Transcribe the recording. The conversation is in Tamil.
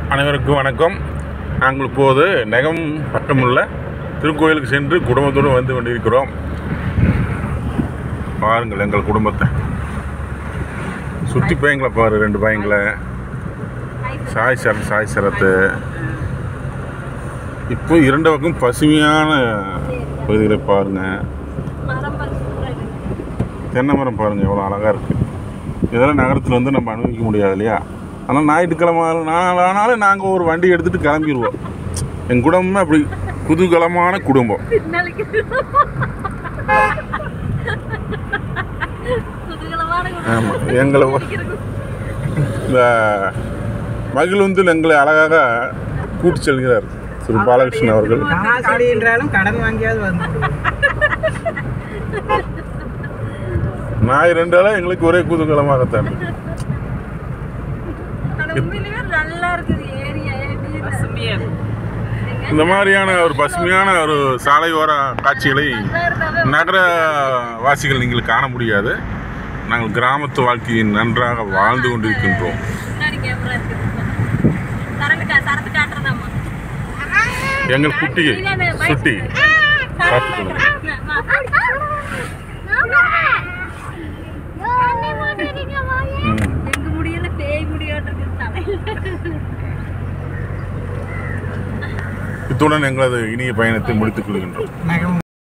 அனைவருக்கும் வணக்கம் நாங்கள் இப்போது நெகம் பக்கமுள்ள திருக்கோயிலுக்கு சென்று குடும்பத்தோடு வந்து கொண்டிருக்கிறோம் பாருங்கள் எங்கள் குடும்பத்தை சுற்றி பையங்களை பாரு ரெண்டு பையங்களை சாய் சரத் சாய் சரத்து இப்போ இரண்டு பக்கம் பசுமையான பகுதிகளை பாருங்க தென்னை மரம் பாருங்க எவ்வளோ அழகாக இருக்கு இதெல்லாம் நகரத்தில் வந்து நம்ம அனுபவிக்க முடியாது இல்லையா ஆனால் ஞாயிற்றுக்கிழமை நாள் ஆனாலும் நாங்கள் ஒரு வண்டி எடுத்துகிட்டு கிளம்பிடுவோம் என் குடும்பமே அப்படி குதூகலமான குடும்பம் ஆமாம் எங்களை இந்த மகிழ்வந்தில் எங்களை அழகாக கூட்டி செல்கிறார் திரு பாலகிருஷ்ணன் அவர்கள் காசடி என்றாலும் கடன் வாங்கியாவது வந்து நான் ரெண்டு ஆளா எங்களுக்கு ஒரே குதூகலமாகத்தான் இருக்கு. நல்லா இருக்குது ஏரியா பசுமையா இந்த மாதிரியான ஒரு பசுமையான ஒரு சாலையோர காட்சிகளை நகர வாசிகள் நீங்கள் காண முடியாது நாங்கள் கிராமத்து வாழ்க்கையை நன்றாக வாழ்ந்து கொண்டிருக்கின்றோம் முன்னாடி கேமரா இருக்குது சரக்கு சரத்து காட்டுறதாம்மா எங்கள் குட்டியை சுட்டி பார்த்துக்கொள்ளுங்கள் ம். எங்க முடியல பேய் முடியாட்டு இருக்குது தலையில இத்துடன் எங்களது இனிய பயணத்தை முடித்துக் கொள்கின்றோம் நகம்